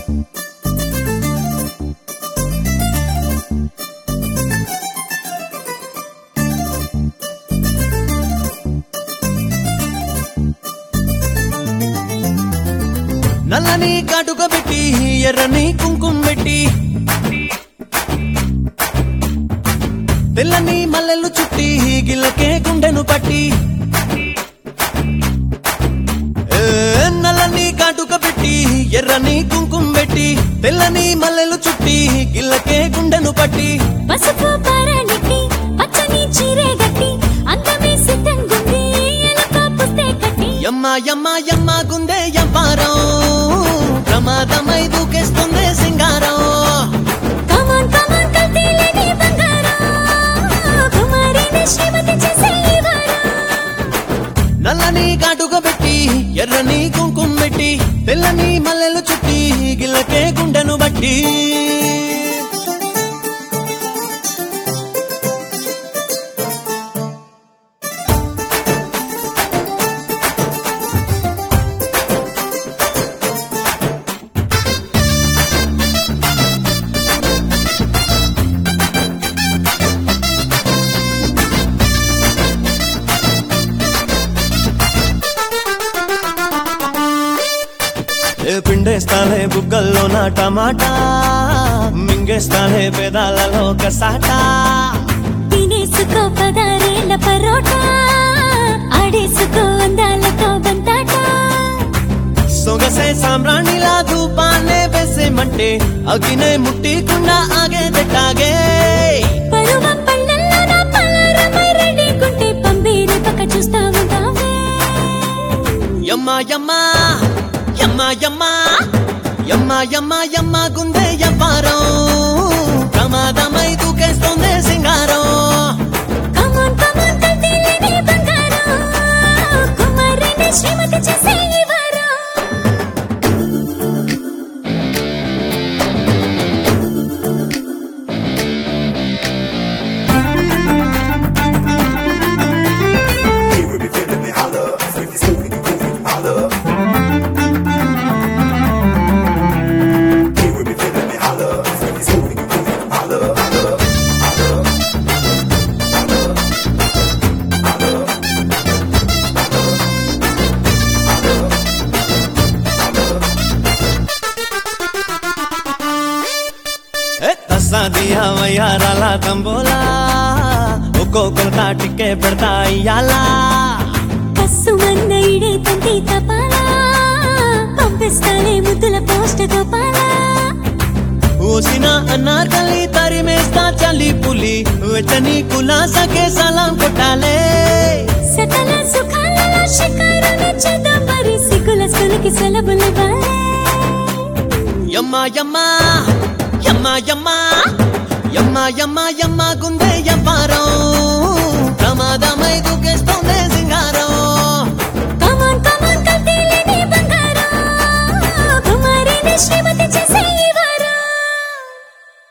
నల్లని కాటుక పెట్టి ఎర్రని కుంకుమ పెట్టి తెల్లని మల్లెలు చుట్టి గిల్లకే గుండెను పట్టి ఏ, నల్లని కాటుక పెట్టి ఎర్రని కుంకుమ పెట్టి తెల్లని మల్లెలు చుట్టి గిల్లకే గుండెను పట్టి పసుపు పారానికి పచ్చని చీరే గట్టి అందమే సిద్ధంగుంది ఎలక పుస్తే కట్టి యమ్మ యమ్మ యమ్మ గుందే యవ్వారం ప్రమాదమై దూకేస్తుంది సింగారం కమాన్ కమాన్ కల్తీలేని బంగారం కుమారిని శ్రీమతి చేసే ఈ వారం నల్లని కాటుక పెట్టి ఎర్రని కుంకుమ పెట్టి తెల్లని మల్లెలు చుట్టి గిల్లకే గుండెను బట్టి ఏ పిండేస్తాలే బుగ్గల్లో నా టమాటా మింగేస్తాలే పెదాలలో కసాటా తినేసుకో పదారేళ్ళ పరోటా ఆడేసుకో అందాలతో బంతాట సొగసే సామ్రాణిలా ధూపాన్నే వేసేమంటే అగినే ముట్టికుండా ఆగేదెట్టాగే పరువం పళ్ళల్లో నా పలారమై రెడీకుంటే పంబీరి పక్క చూస్తా ఉంటావే యమ్మ యమ్మ యమ్మ యమ్మ యమ్మ యమ్మ యమ్మ గుందే యవ్వారం ప్రమాదమై దూకేస్తోందే సింగారం కమాన్ కమాన్ కల్తీలేని బంగారం కుమారిని శ్రీమతి చేసే ఈ వారం ఏ తస్సా దియా వయ్యారాల తంబోలా ఒక్కొక్కరు తాటికే పెడతా ఇయ్యాలా కస్సు మన్న ఇడే తంతి తపాలా పంపిస్తాలే ముద్దుల పోస్ట్ గోపాలా ఊసిన అన్నార్కలి తరిమేస్తా చలి పులి వెచ్చని కులాసకే సలాం కొట్టాలే సకల సుఖాలలో షికారుని చేద్దాం మరి సిగ్గుల సులికి సెలవులివ్వాలే యమ్మ యమ్మ యమ్మ యమ్మ యమ్మ యమ్మ యమ్మ గుందే యవ్వారం ప్రమాదమై దూకేస్తోందే సింగారం